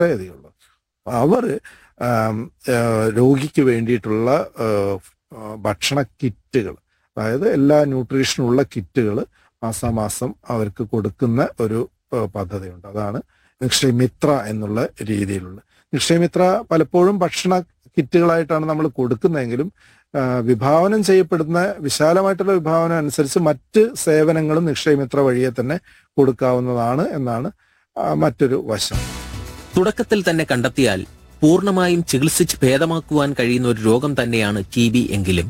പ്രത്യേകതയുള്ളത് അവർ രോഗിക്ക് വേണ്ടിയിട്ടുള്ള ആ, ആ, ഭക്ഷണ കിറ്റുകൾ അതായത് എല്ലാ ന്യൂട്രീഷനുള്ള കിറ്റുകൾ മാസാമാസം അവർക്ക് കൊടുക്കുന്ന ഒരു ആ, പദ്ധതിയുണ്ട് അതാണ് നിക്ഷയമിത്ര എന്നുള്ള രീതിയിലുള്ള നിക്ഷയമിത്ര പലപ്പോഴും ഭക്ഷണ കിറ്റുകളായിട്ടാണ് നമ്മൾ കൊടുക്കുന്നതെങ്കിലും ആ, വിഭാവനം ചെയ്യപ്പെടുന്ന വിശാലമായിട്ടുള്ള വിഭാവനം അനുസരിച്ച് മറ്റ് സേവനങ്ങളും നിക്ഷയമിത്ര വഴിയെ തന്നെ കൊടുക്കാവുന്നതാണ് എന്നാണ് ആ, മറ്റൊരു വശം തുടക്കത്തിൽ തന്നെ കണ്ടെത്തിയാൽ പൂർണ്ണമായും ചികിത്സിച്ച് ഭേദമാക്കുവാൻ കഴിയുന്ന ഒരു രോഗം തന്നെയാണ് ടി ബി എങ്കിലും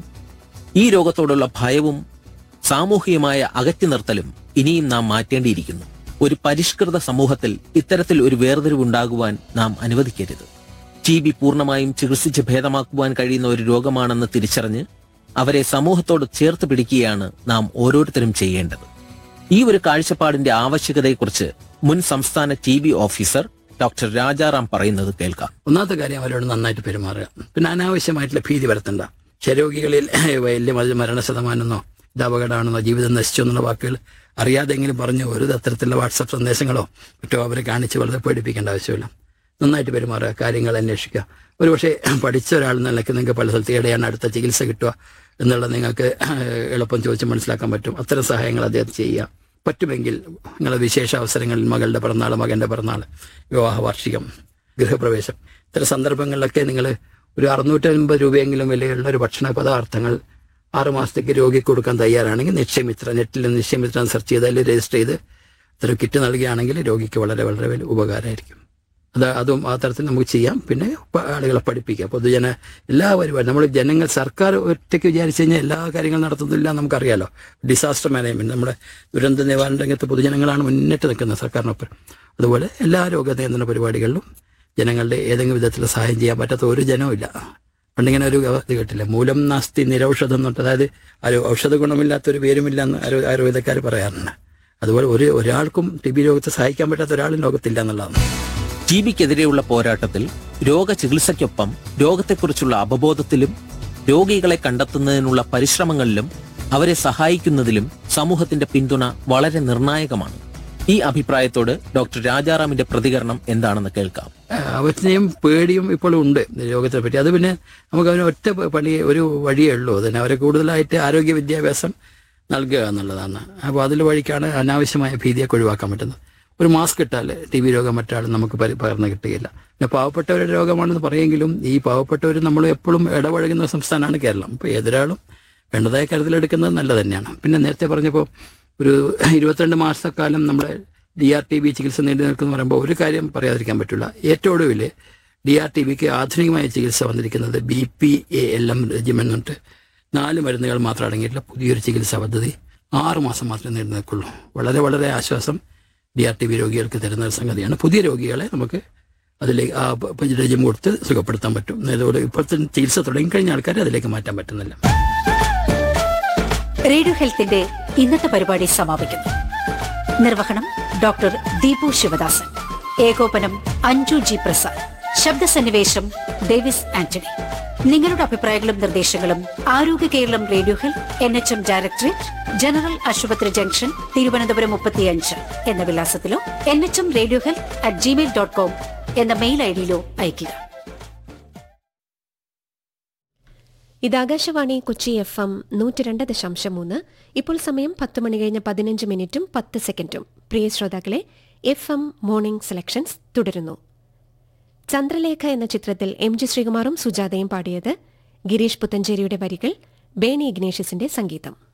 ഈ രോഗത്തോടുള്ള ഭയവും സാമൂഹികമായ അകറ്റി നിർത്തലും ഇനിയും നാം മാറ്റേണ്ടിയിരിക്കുന്നു ഒരു പരിഷ്കൃത സമൂഹത്തിൽ ഇത്തരത്തിൽ ഒരു വേർതിരിവുണ്ടാകുവാൻ നാം അനുവദിക്കരുത് ടി ബി പൂർണ്ണമായും ചികിത്സിച്ച് ഭേദമാക്കുവാൻ കഴിയുന്ന ഒരു രോഗമാണെന്ന് തിരിച്ചറിഞ്ഞ് അവരെ സമൂഹത്തോട് ചേർത്ത് പിടിക്കുകയാണ് നാം ഓരോരുത്തരും ചെയ്യേണ്ടത് ഈ ഒരു കാഴ്ചപ്പാടിന്റെ ആവശ്യകതയെക്കുറിച്ച് മുൻ സംസ്ഥാന T B officer doctor Rajaram പറയുന്നത് കേൾക്കാം ഒന്നാമത്തെ കാര്യം അവരോട് നന്നായിട്ട് പെരുമാറുക പിന്നെ അനാവശ്യമായിട്ടുള്ള ഭീതി വരുത്തണ്ട രോഗികളിൽ വലിയ മ- മരണ ശതമാനമെന്നോ ഇത് അപകടമാണെന്നോ ജീവിതം നശിച്ചു എന്നുള്ള വാക്കുകൾ അറിയാതെങ്കിലും പറഞ്ഞു ഒരു തരത്തിലുള്ള വാട്സപ്പ് സന്ദേശങ്ങളോ മറ്റോ അവരെ കാണിച്ച് വളരെ പേടിപ്പിക്കേണ്ട ആവശ്യമില്ല നന്നായിട്ട് പെരുമാറുക കാര്യങ്ങൾ അന്വേഷിക്കുക ഒരുപക്ഷെ പഠിച്ച ഒരാൾ എന്ന നിലയ്ക്ക് നിങ്ങൾക്ക് പല സ്ഥലത്ത് എവിടെയാണ് അടുത്ത ചികിത്സ കിട്ടുക എന്നുള്ളത് നിങ്ങൾക്ക് എളുപ്പം ചോദിച്ച് മനസ്സിലാക്കാൻ പറ്റും അത്തരം സഹായങ്ങൾ അദ്ദേഹം ചെയ്യുക പറ്റുമെങ്കിൽ നിങ്ങളുടെ വിശേഷ അവസരങ്ങളിൽ മകളുടെ പിറന്നാൾ മകന്റെ പിറന്നാൾ വിവാഹ വാർഷികം ഗൃഹപ്രവേശം ഇത്തരം സന്ദർഭങ്ങളിലൊക്കെ നിങ്ങൾ ഒരു അറുന്നൂറ്റൻപത് രൂപയെങ്കിലും വിലയുള്ള ഒരു ഭക്ഷണ പദാർത്ഥങ്ങൾ ആറ് മാസത്തേക്ക് രോഗിക്ക് കൊടുക്കാൻ തയ്യാറാണെങ്കിൽ നിക്ഷയമിത്ര നെറ്റിൽ നിക്ഷയമിത്ര സെർച്ച് ചെയ്ത് അതിൽ രജിസ്റ്റർ ചെയ്ത് ഇത്തരം കിറ്റ് നൽകുകയാണെങ്കിൽ രോഗിക്ക് വളരെ വളരെ വലിയ ഉപകാരമായിരിക്കും അത് അതും ആ തരത്തിൽ നമുക്ക് ചെയ്യാം പിന്നെ പ- ആളുകളെ പഠിപ്പിക്കുക പൊതുജന എല്ലാ പരിപാടി നമ്മൾ ജനങ്ങൾ സർക്കാർ ഒറ്റയ്ക്ക് വിചാരിച്ചു കഴിഞ്ഞാൽ എല്ലാ കാര്യങ്ങളും നടത്തുന്നില്ല നമുക്കറിയാലോ ഡിസാസ്റ്റർ മാനേജ്മെന്റ് നമ്മുടെ ദുരന്ത നിവാരണ രംഗത്ത് പൊതുജനങ്ങളാണ് മുന്നിട്ട് നിൽക്കുന്നത് സർക്കാരിനൊപ്പം അതുപോലെ എല്ലാ രോഗനിയന്ത്രണ പരിപാടികളിലും ജനങ്ങളുടെ ഏതെങ്കിലും വിധത്തിൽ സഹായം ചെയ്യാൻ പറ്റാത്ത ഒരു ജനവും ഇല്ല പണ്ടിങ്ങനെ ഒരു ഇത് കേട്ടില്ല മൂലം നാസ്തി നിരൌഷധം എന്ന് പറഞ്ഞിട്ട് അതായത് ഒരു ഔഷധ ഗുണമില്ലാത്ത ഒരു പേരുമില്ല എന്ന് ആരോ- ആയുർവേദക്കാർ പറയാറുണ്ട് അതുപോലെ ഒരു ഒരാൾക്കും ടി ബി രോഗത്തെ സഹായിക്കാൻ പറ്റാത്ത ഒരാളും ലോകത്തില്ല എന്നുള്ളതാണ് ടി ബിക്കെതിരെയുള്ള പോരാട്ടത്തിൽ രോഗചികിത്സയ്ക്കൊപ്പം രോഗത്തെക്കുറിച്ചുള്ള അവബോധത്തിലും രോഗികളെ കണ്ടെത്തുന്നതിനുള്ള പരിശ്രമങ്ങളിലും അവരെ സഹായിക്കുന്നതിലും സമൂഹത്തിന്റെ പിന്തുണ വളരെ നിർണായകമാണ് ഈ അഭിപ്രായത്തോട് ഡോക്ടർ രാജാറാമിന്റെ പ്രതികരണം എന്താണെന്ന് കേൾക്കാം അവജ്ഞയും പേടിയും ഇപ്പോൾ ഉണ്ട് രോഗത്തെ പറ്റി അത് പിന്നെ നമുക്ക് അവന് ഒറ്റ പണി ഒരു വഴിയേ ഉള്ളൂ അതിന് അവരെ കൂടുതലായിട്ട് ആരോഗ്യ വിദ്യാഭ്യാസം നൽകുക എന്നുള്ളതാണ് അപ്പോൾ അതിൽ വഴിക്കാണ് അനാവശ്യമായ ഭീതിയൊക്കെ ഒഴിവാക്കാൻ പറ്റുന്നത് ഒരു മാസ്ക് ഇട്ടാൽ ടി ബി രോഗം മറ്റാളും നമുക്ക് പരി- പകർന്നു കിട്ടുകയില്ല പിന്നെ പാവപ്പെട്ടവരുടെ രോഗമാണെന്ന് പറയെങ്കിലും ഈ പാവപ്പെട്ടവർ നമ്മൾ എപ്പോഴും ഇടപഴകുന്ന സംസ്ഥാനമാണ് കേരളം അപ്പോൾ ഏതൊരാളും വേണ്ടതായ കരുതലെടുക്കുന്നത് നല്ലത് തന്നെയാണ് പിന്നെ നേരത്തെ പറഞ്ഞപ്പോൾ ഒരു ഇരുപത്തിരണ്ട് മാസക്കാലം നമ്മുടെ ഡി ആർ ടി ബി ചികിത്സ നീണ്ടു നിൽക്കുന്ന പറയുമ്പോൾ ഒരു കാര്യം പറയാതിരിക്കാൻ പറ്റില്ല ഏറ്റവും ഒടുവിൽ ഡി ആർ ടി ബിക്ക് ആധുനികമായ ചികിത്സ വന്നിരിക്കുന്നത് B P A L M regimen എന്നിട്ട് നാല് മരുന്നുകൾ മാത്രം അടങ്ങിയിട്ടുള്ള പുതിയൊരു ചികിത്സാ പദ്ധതി ആറ് മാസം മാത്രമേ നീണ്ടു നിൽക്കുള്ളൂ വളരെ വളരെ ആശ്വാസം ഡി ആർ ടി ബി രോഗികൾക്ക് തരുന്ന ഒരു സംഗതിയാണ് പുതിയ രോഗികളെ നമുക്ക് അതിലേക്ക് ആ റെജിം കൊടുത്ത് സുഖപ്പെടുത്താൻ പറ്റും അതോടെ ഇപ്പോഴത്തെ ചികിത്സ തുടങ്ങിക്കഴിഞ്ഞ ആൾക്കാരെ അതിലേക്ക് മാറ്റാൻ പറ്റുന്നില്ല റേഡിയോ ഹെൽത്തിന്റെ ഇന്നത്തെ പരിപാടി സമാപിക്കുന്നു നിർവഹണം ഡോക്ടർ ദീപു ശിവദാസൻ ഏകോപനം അഞ്ജു ജി പ്രസാദ് ശബ്ദസന്നിവേശം ഡേവിസ് ആന്റണി നിങ്ങളുടെ അഭിപ്രായങ്ങളും നിർദ്ദേശങ്ങളും Arogya Keralam radio health N H M directorate general hospital junction Thiruvananthapuram മുപ്പത്തിയഞ്ച് എന്ന വിലാസത്തിലോ N H M radio health at Gmail dot com എന്ന മെയിൽ ഐ ഡിയിലോ അയയ്ക്കുക ഇത് ആകാശവാണി കൊച്ചി എഫ് എം നൂറ്റി രണ്ട് ദശാംശം മൂന്ന് ഇപ്പോൾ സമയം പത്ത് മണി കഴിഞ്ഞ് പതിനഞ്ച് മിനിറ്റും പത്ത് സെക്കൻഡും പ്രിയ ശ്രോതാക്കളെ എഫ് എം മോർണിംഗ് സെലക്ഷൻസ് തുടരുന്നു ചന്ദ്രലേഖ എന്ന ചിത്രത്തിൽ എം ജി ശ്രീകുമാറും സുജാതയും പാടിയത് ഗിരീഷ് പുത്തഞ്ചേരിയുടെ വരികൾ ബേണി ഇഗ്നേഷ്യസിന്റെ സംഗീതം